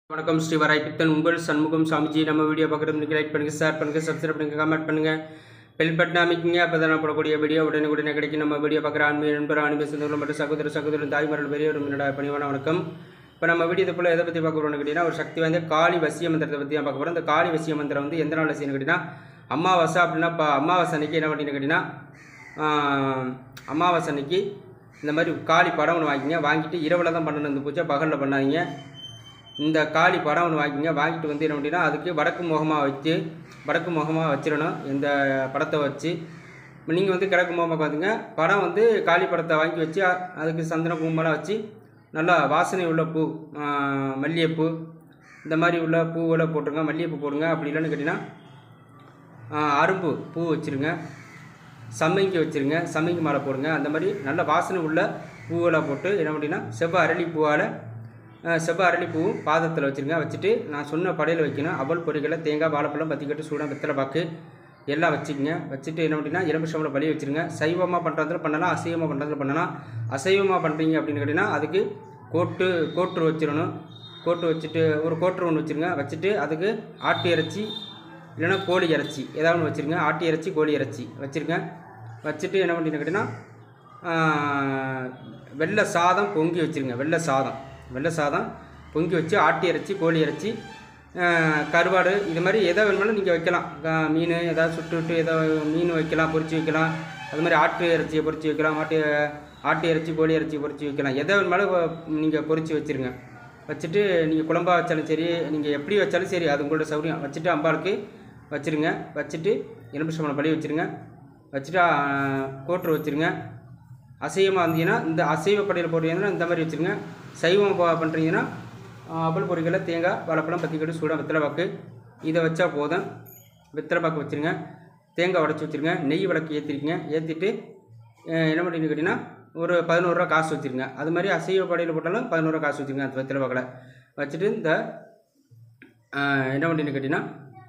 வணக்கம் ஸ்ரீ வராய் பித்தன் உங்கள் சண்முகம் சாமிஜி நம்ம வீடியோ பார்க்குறது லைக் பண்ணுங்க ஷேர் பண்ணுங்க சப்ஸ்கிரைப் பண்ணுங்க கமெண்ட் பண்ணுங்க பெல் பட்டன் அமைக்குங்க அப்போ தான் போடக்கூடிய வீடியோ உடனே உடனே கிடைக்கும் நம்ம வீடியோ பார்க்குற ஆன்மீக நண்பர் ஆன்மீக சொந்தங்கள் மற்றும் சகோதர சகோதரன் தாய்மார்கள் பெரியவர் என்னோட பணிவான வணக்கம் இப்போ நம்ம வீடியோ போல எதை பற்றி பார்க்க போகிறோம்னு கேட்டிங்கன்னா ஒரு சக்தி வாய்ந்த காளி வசிய மந்திரத்தை பற்றி தான் பார்க்க போகிறோம் இந்த காளி வசிய மந்திரம் வந்து எந்த நாளில் செய்யணும் கேட்டிங்கன்னா அமாவாசை அப்படின்னா இப்போ அமாவாசை அன்னைக்கு என்ன பண்ணிட்டு கேட்டிங்கன்னா ஆஹ், அமாவாசை அன்னைக்கு இந்த மாதிரி காளி படம் ஒன்று வாங்கிங்க வாங்கிட்டு இரவில் தான் பண்ணணும் இந்த பூஜை பகலில் பண்ணாதீங்க இந்த காளி படம் ஒன்று வாங்கிங்க வாங்கிட்டு வந்து என்ன பண்ணினா அதுக்கு வடக்கு முகமாக வச்சு வடக்கு முகமாக வச்சிடணும் இந்த படத்தை வச்சு நீங்கள் வந்து கிழக்கு முகமாக பார்த்துங்க படம் வந்து காளி படத்தை வாங்கி வச்சு அ- அதுக்கு சந்தன கும்பலாம் வச்சு நல்லா வாசனை உள்ள பூ ஆஹ், மல்லிகைப்பூ இந்த மாதிரி உள்ள பூவெல்லாம் போட்டுருங்க மல்லிகைப்பூ போடுங்க அப்படி இல்லைன்னு கேட்டிங்கன்னா ஆஹ், அரும்பு பூ வச்சுருங்க சம்மங்கி வச்சுருங்க சம்மங்கி மாலை போடுங்க அந்த மாதிரி நல்ல வாசனை உள்ள பூவெல்லாம் போட்டு என்ன பண்ணினா செவ்வ அரளி பூவால் செவ்வ அரளி பூவும் பாதத்தில் வச்சுருங்க வச்சுட்டு நான் சொன்ன படையில் வைக்கணும் அவல் பொரிகளை தேங்காய் வாழைப்பழம் பத்திக்கட்டு சூடம் வெத்தலை பாக்கு எல்லாம் வச்சுக்கங்க வச்சுட்டு என்ன பண்ணினா எலுமிச்சம்பளம் பலி வச்சுருங்க சைவமாக பண்ணுறதுல பண்ணலாம் அசைவமாக பண்ணுறதுல பண்ணலாம் அசைவமாக பண்ணுறீங்க அப்படின்னு கேட்டிங்கன்னா அதுக்கு கோட்டு கோட்டு வச்சிடணும் கோட்டு வச்சுட்டு ஒரு கோட்டு ஒன்று வச்சுருங்க வச்சுட்டு அதுக்கு ஆட்டு இறைச்சி இல்லைன்னா கோழி இறைச்சி ஏதாவது ஒன்று வச்சுருங்க ஆட்டு இறைச்சி கோழி இறைச்சி வச்சுருங்க வச்சுட்டு என்ன பண்ணிட்டு கேட்டிங்கன்னா ஆஹ், வெள்ளை சாதம் பொங்கி வச்சுருங்க வெள்ளை சாதம் வெள்ளை சாதம் பொங்கி வச்சு ஆட்டு இறைச்சி கோழி இறைச்சி ஆஹ், கருவாடு இது மாதிரி எதை வேணுமாலும் நீங்கள் வைக்கலாம் ஆஹ், மீன் ஏதாவது சுட்டு விட்டு ஏதோ மீன் வைக்கலாம் பொரிச்சு வைக்கலாம் அது மாதிரி ஆட்டு இறைச்சியை பொரிச்சு வைக்கலாம் ஆட்டு ஆட்டு இறைச்சி கோழி இறைச்சி பொரிச்சு வைக்கலாம் எதை வேணுமாலும் நீங்கள் பொரிச்சு வச்சுருங்க வச்சுட்டு நீங்கள் குழம்பா வச்சாலும் சரி நீங்கள் எப்படி வச்சாலும் சரி அது உங்களோட சௌரியம் வச்சுட்டு அம்பாளுக்கு வச்சுருங்க வச்சுட்டு எலுமிச்சம்பழம் பழி வச்சுருங்க வச்சுட்டு ஆ, கோட்ரு வச்சுருங்க அசைவமாக இருந்தீங்கன்னா இந்த அசைவ படையில் போடுறீங்கன்னா இந்த மாதிரி வச்சுருங்க சைவம் ப- பண்ணுறீங்கன்னா அப்பள் பொரிகளை தேங்காய் வாழைப்பழம் பத்திக்கட்டு சூடாக வெத்தலை பாக்கு இதை வச்சா போதும் வெத்தலை பாக்கு வச்சுருங்க தேங்காய் உடச்சி வச்சுருங்க நெய் விளக்கு ஏற்றிருக்கீங்க ஏற்றிட்டு என்ன பண்ணுறீங்கன்னு கேட்டிங்கன்னா ஒரு பதினோருவா காசு வச்சுருங்க அது மாதிரி அசைவ படையில் போட்டாலும் பதினோருவா காசு வச்சுருங்க அந்த வெத்தலை பாக்கில் வச்சுட்டு இந்த ஆஹ், என்ன பண்ணுறீங்கன்னு கேட்டிங்கன்னா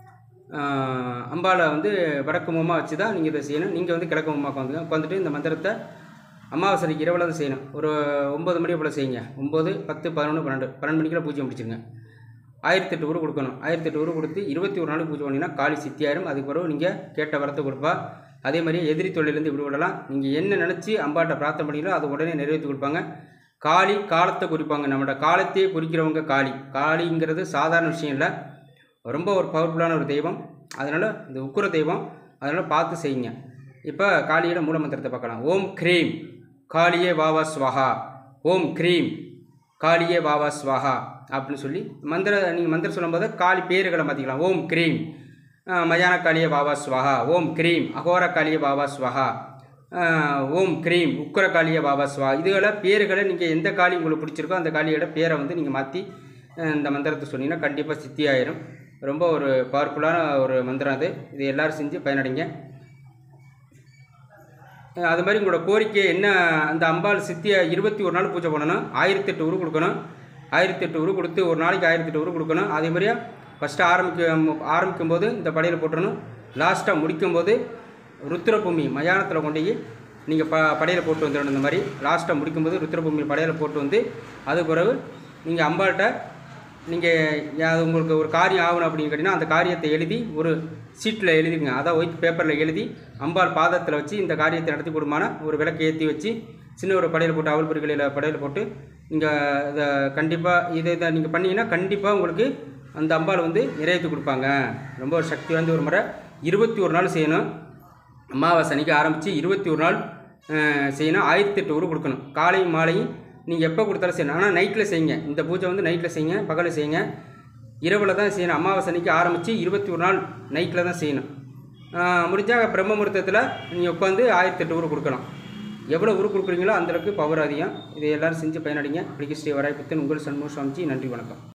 ஆஹ், அம்பாளை வந்து வடக்கு முகமாக வச்சு தான் நீங்கள் இதை செய்யணும் நீங்கள் வந்து கிழக்கு முகமாக உட்காந்துங்க உட்காந்துட்டு இந்த மந்திரத்தை அமாவாசைக்கு இரவில் தான் செய்யணும் ஒரு ஒம்பது மணி போல் செய்யுங்க ஒம்பது பத்து பதினொன்று பன்னெண்டு பன்னெண்டு மணிக்கெல்லாம் பூஜை முடிச்சிருங்க ஆயிரத்தி எட்டு ஊர் கொடுக்கணும் ஆயிரத்தி எட்டு ஊர் கொடுத்து இருபத்தி ஒரு நாளைக்கு பூஜை பண்ணிங்கன்னா காலி சித்தியாயிரும் அதுக்கு பிறகு நீங்கள் கேட்ட வரத்தை கொடுப்பா அதே மாதிரி எதிரி தொழிலேருந்து விடுபடலாம் நீங்கள் என்ன நினச்சி அம்பாட்ட பிரார்த்தனை பண்ணீங்களோ அதை உடனே நிறைவேற்றி கொடுப்பாங்க காளி காலத்தை குறிப்பாங்க நம்மளோட காலத்தையே குறிக்கிறவங்க காளி காளிங்கிறது சாதாரண விஷயம் இல்லை ரொம்ப ஒரு பவர்ஃபுல்லான ஒரு தெய்வம் அதனால் இந்த உக்குர தெய்வம் அதனால் பார்த்து செய்யுங்க இப்போ காளியோட மூல மந்திரத்தை பார்க்கலாம் ஓம் க்ரீம் காளியே வாவா ஸ்வஹா ஓம் க்ரீம் காளியே வாவா ஸ்வஹா அப்படின்னு சொல்லி மந்திர நீங்கள் மந்திரம் சொல்லும்போது காளி பேருகளை மாற்றிக்கலாம் ஓம் க்ரீம் அஹ், மயான காளியே வாவா ஸ்வஹா ஓம் க்ரீம் அகோர காளியே வாவா ஸ்வஹா அஹ், ஓம் க்ரீம் உக்கர காளியே வாவா ஸ்வஹா இதுகளை பேர்களை நீங்கள் எந்த காளி உங்களுக்கு பிடிச்சிருக்கோ அந்த காளியோட பேரை வந்து நீங்கள் மாற்றி இந்த மந்திரத்தை சொன்னீங்கன்னா கண்டிப்பாக சித்தி ஆயிரும் ரொம்ப ஒரு பவர்ஃபுல்லான ஒரு மந்திரம் அது இது எல்லாரும் செஞ்சு பயனடைங்க அஹ் அது மாதிரி உங்களோட கோரிக்கை என்ன அந்த அம்பாள் சித்தியை இருபத்தி ஒரு நாள் பூஜை பண்ணணும் ஆயிரத்தி எட்டு உரு கொடுக்கணும் ஆயிரத்தி எட்டு உரு கொடுத்து ஒரு நாளைக்கு ஆயிரத்தி எட்டு உரு கொடுக்கணும் அதே மாதிரியா ஃபஸ்ட்டு ஆரம்பிக்க ஆரம்பிக்கும் போது இந்த படையில் போட்டுறணும் லாஸ்ட்டாக முடிக்கும்போது ருத்ரபூமி மயானத்தில் கொண்டு போய் நீங்கள் ப படையில் போட்டு வந்துடணும் இந்த மாதிரி லாஸ்ட்டாக முடிக்கும்போது ருத்ரபூமி படையில் போட்டு வந்து அது பிறகு நீங்கள் அம்பாள்கிட்ட நீங்கள் அது உங்களுக்கு ஒரு காரியம் ஆகணும் அப்படின்னு கேட்டிங்கன்னா அந்த காரியத்தை எழுதி ஒரு சீட்டில் எழுதிங்க அதான் ஒயிட் பேப்பரில் எழுதி அம்பாள் பாதத்தில் வச்சு இந்த காரியத்தை நடத்தி கொடுமான ஒரு விளக்கு ஏற்றி வச்சு சின்ன ஒரு படையில் போட்டு அவல் பொருட்களில் படையில் போட்டு நீங்கள் இதை கண்டிப்பாக இதை இதை நீங்கள் பண்ணீங்கன்னா கண்டிப்பாக உங்களுக்கு அந்த அம்பாள் வந்து நிறைவேற்றி கொடுப்பாங்க ரொம்ப ஒரு சக்தி வாய்ந்த ஒரு முறை இருபத்தி ஒரு நாள் செய்யணும் அமாவாசை அன்னைக்கு ஆரம்பித்து இருபத்தி ஒரு நாள் அஹ், செய்யணும் ஆயிரத்தி எட்டு ஊர் கொடுக்கணும் காலையும் மாலையும் நீங்கள் எப்போ கொடுத்தாலும் செய்யணும் ஆனால் நைட்டில் செய்யுங்க இந்த பூஜை வந்து நைட்டில் செய்யுங்க பகலில் செய்யுங்க இரவில் தான் செய்யணும் அமாவாசை அன்னைக்கு ஆரம்பித்து இருபத்தி ஒரு நாள் நைட்டில் தான் செய்யணும் முடிஞ்சால் பிரம்ம முகூர்த்தத்தில் நீங்கள் உட்காந்து ஆயிரத்தி எட்டு ஊர் கொடுக்கலாம் எவ்வளோ ஊர் கொடுக்குறீங்களோ அந்தளவுக்கு பவர் அதிகம் இதை எல்லாரும் செஞ்சு பயனடைங்க பிடிக்க ஸ்ரீ வராய் புத்தன் உங்கள் சண்முக சுவாமிஜி நன்றி வணக்கம்